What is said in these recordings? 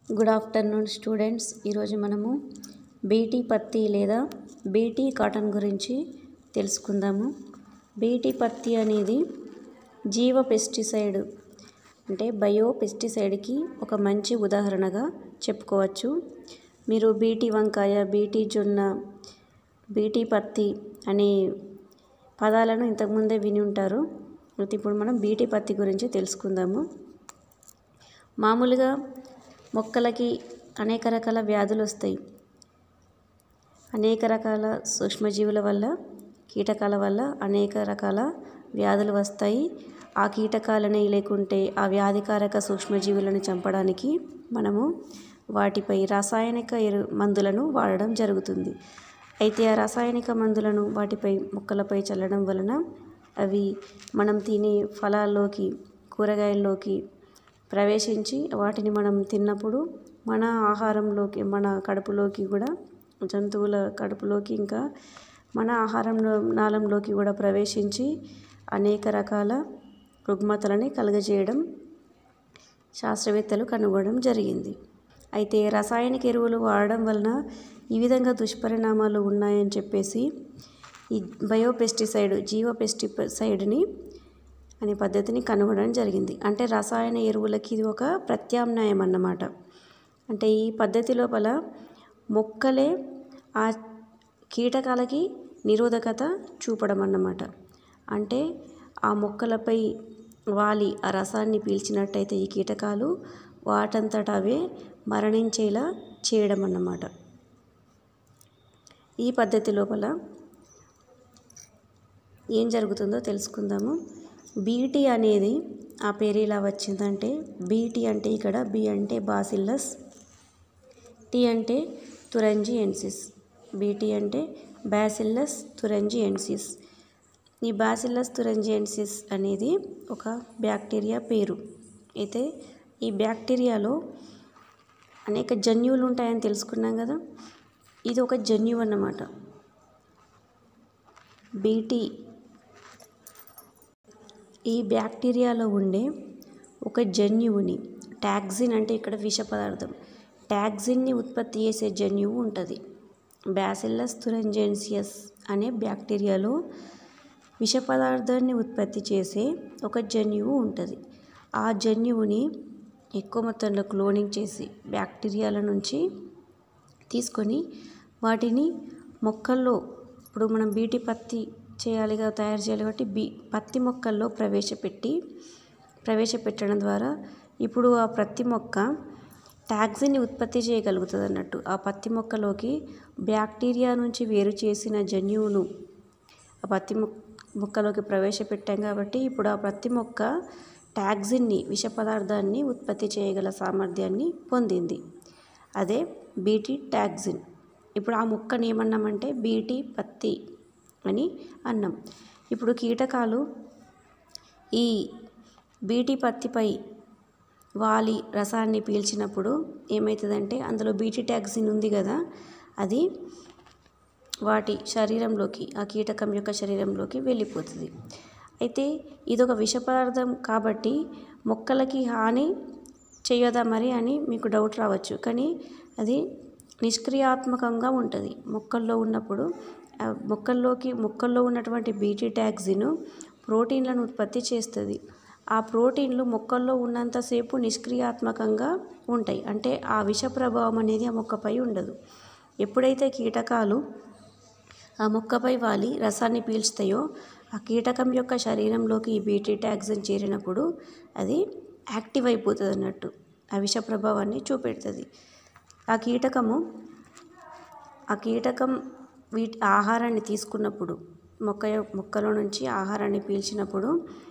good afternoon students ఈరోజు మనము BT పత్తి లేదా బీటీ కాటన్ గురించి తెలుసుకుందాము బీటీ పత్తి అనేది జీవ పెస్టిసైడ్ అంటే బయో పెస్టిసైడ్కి ఒక మంచి ఉదాహరణగా చెప్పుకోవచ్చు మీరు బీటీ వంకాయ బీటీ జొన్న బీటీ పత్తి అనే పదాలను ఇంతకుముందే విని ఉంటారు అయితే ఇప్పుడు మనం బీటీ పత్తి గురించి తెలుసుకుందాము మామూలుగా మొక్కలకి అనేక రకాల వ్యాధులు వస్తాయి అనేక రకాల సూక్ష్మజీవుల వల్ల కీటకాల వల్ల అనేక రకాల వ్యాధులు వస్తాయి ఆ కీటకాలని లేకుంటే ఆ వ్యాధికారక సూక్ష్మజీవులను చంపడానికి మనము వాటిపై రాసాయనిక ఎరు మందులను వాడడం జరుగుతుంది అయితే ఆ రాసాయనిక మందులను వాటిపై మొక్కలపై చల్లడం వలన అవి మనం తినే ఫలాల్లోకి కూరగాయల్లోకి ప్రవేశించి వాటిని మనం తిన్నప్పుడు మన ఆహారంలోకి మన కడుపులోకి కూడా జంతువుల కడుపులోకి ఇంకా మన ఆహారంలో నాళంలోకి కూడా ప్రవేశించి అనేక రకాల రుగ్మతలని కలుగజేయడం శాస్త్రవేత్తలు కనుగొనడం జరిగింది అయితే రసాయనిక ఎరువులు వాడడం వలన ఈ విధంగా దుష్పరిణామాలు ఉన్నాయని చెప్పేసి ఈ బయో పెస్టిసైడ్ జీవ పెస్టిసైడ్ని అనే పద్ధతిని కనుగొనడం జరిగింది అంటే రసాయన ఎరువులకి ఇది ఒక ప్రత్యామ్నాయం అన్నమాట అంటే ఈ పద్ధతి లోపల మొక్కలే ఆ కీటకాలకి నిరోధకత చూపడం అన్నమాట అంటే ఆ మొక్కలపై వాలి ఆ రసాన్ని పీల్చినట్టయితే ఈ కీటకాలు వాటంతట అవే మరణించేలా చేయడం అన్నమాట ఈ పద్ధతి లోపల ఏం జరుగుతుందో తెలుసుకుందాము బీటీ అనేది ఆ పేరు ఇలా వచ్చిందంటే బీటీ అంటే ఇక్కడ బి అంటే బాసిల్లస్ టీ అంటే తురంజి ఎన్సిస్ బీటీ అంటే బాసిల్లస్ తురంజి ఎన్సిస్ ఈ బాసిల్లస్ తురంజి ఎన్సిస్ అనేది ఒక బ్యాక్టీరియా పేరు అయితే ఈ బ్యాక్టీరియాలో అనేక జన్యువులు ఉంటాయని తెలుసుకున్నాం కదా ఇది ఒక జన్యువు అన్నమాట బీటీ ఈ బ్యాక్టీరియాలో ఉండే ఒక జన్యువుని టాక్సిన్ అంటే ఇక్కడ విష పదార్థం టాక్సిన్ని ఉత్పత్తి చేసే జన్యువు ఉంటుంది బ్యాసిల్లస్ తురంజెన్సియస్ అనే బ్యాక్టీరియాలో విష పదార్థాన్ని ఉత్పత్తి చేసే ఒక జన్యువు ఉంటుంది ఆ జన్యువుని ఎక్కువ మొత్తంలో క్లోనింగ్ చేసి బ్యాక్టీరియాల నుంచి తీసుకొని వాటిని మొక్కల్లో ఇప్పుడు మనం బీటీ పత్తి చేయాలిగా తయారు చేయాలి కాబట్టి బీ పత్తి మొక్కల్లో ప్రవేశపెట్టి ప్రవేశపెట్టడం ద్వారా ఇప్పుడు ఆ పత్తి మొక్క టాక్సిన్ని ఉత్పత్తి చేయగలుగుతుంది అన్నట్టు ఆ పత్తి మొక్కలోకి బ్యాక్టీరియా నుంచి వేరు చేసిన జన్యువును ఆ పత్తి మొక్కలోకి ప్రవేశపెట్టాం కాబట్టి ఇప్పుడు ఆ పత్తి మొక్క టాక్సిన్ని విష పదార్థాన్ని ఉత్పత్తి చేయగల సామర్థ్యాన్ని పొందింది అదే బీటీ టాక్సిన్ ఇప్పుడు ఆ మొక్కని ఏమన్నామంటే బీటీ పత్తి అని అన్నాం ఇప్పుడు కీటకాలు ఈ బీటీ పత్తిపై వాలి రసాన్ని పీల్చినప్పుడు ఏమవుతుందంటే అందులో బీటీ టాక్సిన్ ఉంది కదా అది వాటి శరీరంలోకి ఆ కీటకం యొక్క శరీరంలోకి వెళ్ళిపోతుంది అయితే ఇదొక విష పదార్థం కాబట్టి మొక్కలకి హాని చేయదా మరి అని మీకు డౌట్ రావచ్చు కానీ అది నిష్క్రియాత్మకంగా ఉంటుంది మొక్కల్లో ఉన్నప్పుడు మొక్కల్లోకి మొక్కల్లో ఉన్నటువంటి బీటీ టాక్సిన్ ప్రోటీన్లను ఉత్పత్తి చేస్తుంది ఆ ప్రోటీన్లు మొక్కల్లో ఉన్నంతసేపు నిష్క్రియాత్మకంగా ఉంటాయి అంటే ఆ విష ప్రభావం అనేది ఆ మొక్కపై ఉండదు ఎప్పుడైతే కీటకాలు ఆ మొక్కపై వాలి రసాన్ని పీల్చుతాయో ఆ కీటకం యొక్క శరీరంలోకి ఈ బీటీ టాక్సిన్ చేరినప్పుడు అది యాక్టివ్ అయిపోతుంది అన్నట్టు ఆ విష ప్రభావాన్ని చూపెడుతుంది ఆ కీటకము ఆ కీటకం వీటి ఆహారాన్ని తీసుకున్నప్పుడు మొక్క మొక్కలో నుంచి ఆహారాన్ని పీల్చినప్పుడు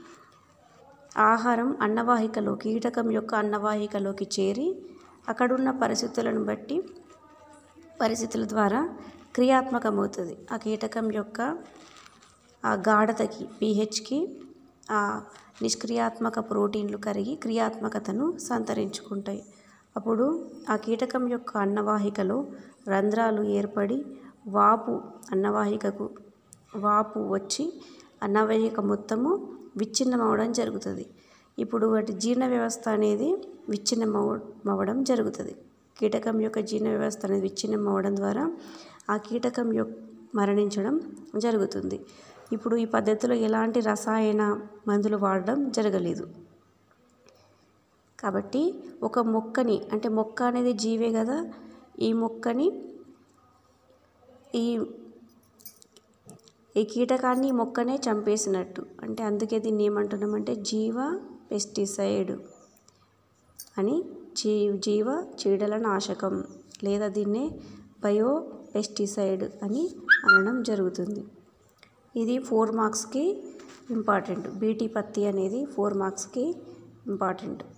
ఆహారం అన్నవాహికలో కీటకం యొక్క అన్నవాహికలోకి చేరి అక్కడున్న పరిస్థితులను బట్టి పరిస్థితుల ద్వారా క్రియాత్మకమవుతుంది ఆ కీటకం యొక్క ఆ గాఢతకి పీహెచ్కి ఆ నిష్క్రియాత్మక ప్రోటీన్లు కరిగి క్రియాత్మకతను సంతరించుకుంటాయి అప్పుడు ఆ కీటకం యొక్క అన్నవాహికలో రంధ్రాలు ఏర్పడి వాపు అన్నవాహికకు వాపు వచ్చి అన్నవాహిక మొత్తము విచ్ఛిన్నం అవడం జరుగుతుంది ఇప్పుడు వాటి జీర్ణ వ్యవస్థ అనేది విచ్ఛిన్నం అవ్వడం జరుగుతుంది కీటకం యొక్క జీర్ణ వ్యవస్థ అనేది విచ్ఛిన్నం అవ్వడం ద్వారా ఆ కీటకం యొక్క మరణించడం జరుగుతుంది ఇప్పుడు ఈ పద్ధతిలో ఎలాంటి రసాయన మందులు వాడడం జరగలేదు కాబట్టి ఒక మొక్కని అంటే మొక్క అనేది జీవే కదా ఈ మొక్కని ఈ ఈ కీటకాన్ని ఈ మొక్కనే చంపేసినట్టు అంటే అందుకే దీన్ని ఏమంటున్నామంటే జీవ పెస్టిసైడ్ అని జీ జీవ చీడల నాశకం లేదా దీన్నే బయో పెస్టిసైడ్ అని అనడం జరుగుతుంది ఇది ఫోర్ మార్క్స్కి ఇంపార్టెంట్ బీటీ పత్తి అనేది ఫోర్ మార్క్స్కి ఇంపార్టెంట్